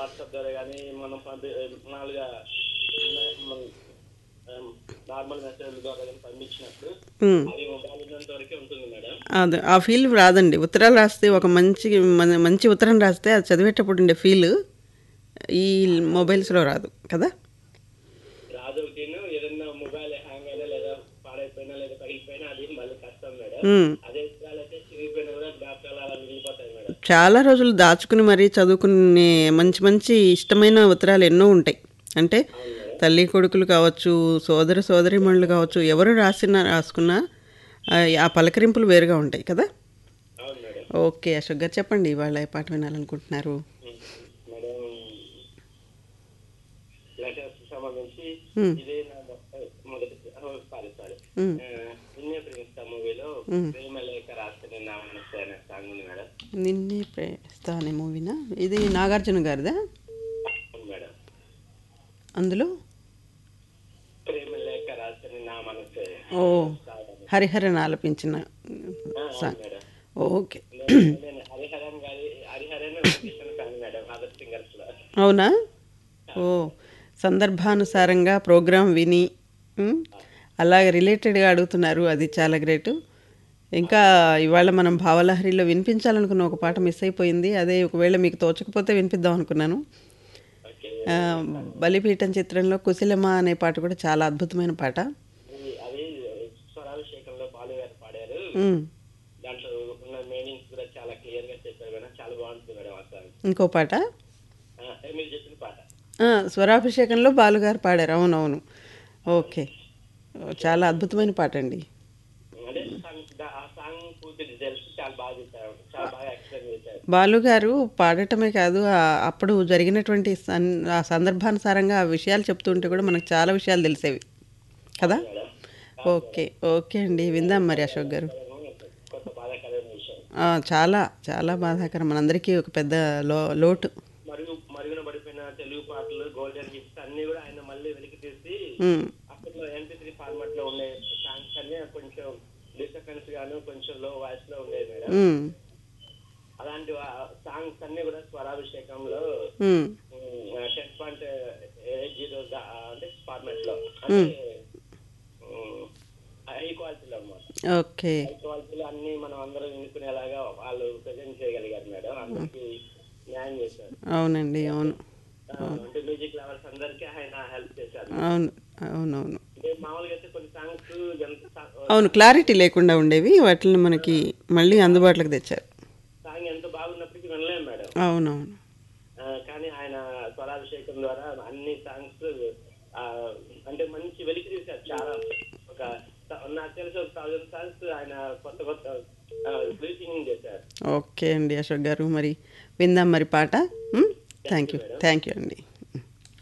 WhatsApp ద్వారా కానీ మనం పంపి మామూలుగా నార్మల్ మెసేజ్ ద్వారా కానీ పంపించినప్పుడు ఉమ్. అది మొబైల్ ఉన్నంత వరకే ఉంటుంది మేడం అది ఆ ఫీల్ రాదండి ఉత్తరాలు రాస్తే ఒక మంచి మన- మంచి ఉత్తరం రాస్తే అది చదివేటప్పుడు ఉండే ఫీల్ ఈ మొబైల్స్లో రాదు కదా రాదు ఒకటిను ఏదైనా మొబైల్ హ్యాంగ్ అయినా లేదా పాడైపోయినా లేదా పగిలిపోయినా అది మళ్ళీ కష్టం మేడం ఉమ్. అదే విషయాలు అయితే చిరిగిపోయినా కూడా జ్ఞాపకాలు అలా మిగిలిపోతాయి మేడం చాలా రోజులు దాచుకుని మరీ చదువుకునే మంచి మంచి ఇష్టమైన ఉత్తరాలు ఎన్నో ఉంటాయి అంటే తల్లి కొడుకులు కావచ్చు సోదర సోదరిమణులు కావచ్చు ఎవరు రాసినా రాసుకున్నా ఆ, ఆ పలకరింపులు వేరుగా ఉంటాయి కదా అవును మేడం ఓకే అశోక్ గారు చెప్పండి ఇవాళ ఏ పాట వినాలనుకుంటున్నారు మేడం లెటర్స్ సంబంధించి మ్మ్. ఇదే నా మొ- మొదటి సారీ సారీ మ్మ్. నిన్నే ప్రేమిస్తా మూవీలో ప్రేమ లేఖ రాసిన నా మనసు అనే సాంగ్ ఉంది మేడం నిన్నే ప్రేస్తా అనే మూవీనా ఇది నాగార్జున గారిదా అవును మేడం అందులో ప్రేమ లేఖ రాసిన నా మనసు ఓ హరిహరన్ ఆలపించిన సాంగ్ మేడం ఓకే నేను నేను హరిహరన్ గారి Hariharan Venkateswara fan madam other singers లో అవునా ఓ సందర్భానుసారంగా ప్రోగ్రాం విని ఉమ్, అలాగే రిలేటెడ్గా అడుగుతున్నారు అది చాలా గ్రేట్ ఇంకా ఇవాళ మనం భావలహరిలో వినిపించాలనుకున్న ఒక పాట మిస్ అయిపోయింది అదే ఒకవేళ మీకు తోచకపోతే వినిపిద్దాం అనుకున్నాను ఓకే ఆ, బలిపీఠం చిత్రంలో కుశలమా అనే పాట కూడా చాలా అద్భుతమైన పాట ఇది- అది స్వరాభిషేకంలో బాలు గారు పాడారు ఉమ్, దాంట్లో ఉన్న మీనింగ్స్ కూడా చాలా క్లియర్ గా చెప్పారు మేడం చాలా బాగుంటుంది మేడం ఆ సాంగ్ ఇంకో పాట ఆ, మీరు చెప్పిన పాట ఆ, స్వరాభిషేకంలో బాలుగారు పాడారు అవునవును ఓకే ఓ, చాలా అద్భుతమైన పాట అండి అదే సాంగ్ దా- ఆ సాంగ్ పూర్తి డీటెయిల్స్ చాలా బాగా చెప్పారు చాలా బాగా ఎక్స్ప్లెయిన్ చేశారు బాలుగారు పాడటమే కాదు ఆ- అప్పుడు జరిగినటువంటి సన్ ఆ సందర్భానుసారంగా ఆ విషయాలు చెప్తుంటే కూడా మనకు చాలా విషయాలు తెలిసేవి కదా మేడం ఓకే ఓకే అండి విందాం మరి అశోక్ గారు కొత్త బాధాకరమైన విషయం ఆ, చాలా చాలా బాధాకరం మనందరికీ ఒక పెద్ద లో లోటు మరుగు మరుగున పడిపోయిన తెలుగు పాటలు గోల్డెన్ హిట్స్ అన్ని కూడా ఆయన మళ్ళీ వెలికి తీసి ఉమ్, అప్పట్లో ఎంపీ త్రీ ఫార్మాట్ లో ఉండే సాంగ్స్ అన్ని కొంచెం డిస్టర్బెన్స్ గాను కొంచెం లో వాయిస్ లో ఉండేది మేడం ఉమ్, అలాంటి సాంగ్స్ అన్ని కూడా స్వరాభిషేకంలో um, ten point eight zero అంటే ఫార్మాట్ లో అంటే హై క్వాలిటీలో అన్నమాట ఓకే హై క్వాలిటీలో అన్ని మనం అందరం వినుకునేలాగా వాళ్ళు ప్రజెంట్ చేయగలిగారు మేడం అందరికి న్యాయం చేశారు అవునండి అవును ఆ, అంటే మ్యూజిక్ లవర్స్ అందరికీ ఆయన హెల్ప్ చేశారు అవును అవునవును అంటే మామూలుగా అయితే కొన్ని సాంగ్స్ ఎంత అవును క్లారిటీ లేకుండా ఉండేవి వాటిని మనకి మళ్ళీ అందుబాటులోకి తెచ్చారు సాంగ్ ఎంత బాగున్నప్పటికీ వినలేము మేడం అవునవును ఆ, కానీ ఆయన స్వరాభిషేకం ద్వారా అన్ని సాంగ్స్ అంటే మంచి వెలికి తీశారు చాలా ఒక నాకు తెలిసి ఒక థౌజండ్ సాంగ్స్ ఆయన కొత్త కొత్త రీసింగ్ చేశారు ఓకే అండి అశోక్ గారు మరి విందాం మరి పాట థ్యాంక్ యూ థ్యాంక్ యూ అండి